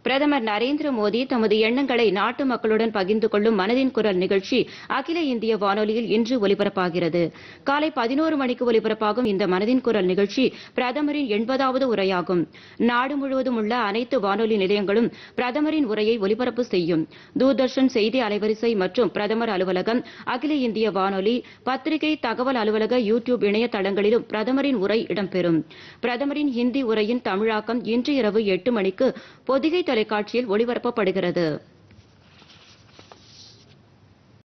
பிரதமர் நரேந்திர மோடி தமது எண்ணங்களை நாட்டு மக்களுடன் பகிர்ந்து கொள்ளும் மனதின் குரல் நிகழ்ச்சி அகில இந்திய வானொலியில் இன்று ஒலிபரப்பாகிறது காலை பதினோரு மணிக்கு ஒலிபரப்பாகும் இந்த மனதின் குரல் நிகழ்ச்சி பிரதமரின் எண்பதாவது உரையாகும் நாடு முழுவதும் உள்ள அனைத்து வானொலி நிலையங்களும் பிரதமரின் உரையை ஒலிபரப்பு செய்யும் தூர்தர்ஷன் செய்தி அலைவரிசை மற்றும் பிரதமர் அலுவலகம் அகில இந்திய வானொலி பத்திரிகை தகவல் அலுவலக யூ டியூப் இணையதளங்களிலும் பிரதமரின் உரை இடம்பெறும் பிரதமரின் ஹிந்தி உரையின் தமிழாக்கம் இன்று இரவு எட்டு மணிக்கு பொதிகை தொலைக்காட்சியில் ஒளிபரப்பப்படுகிறது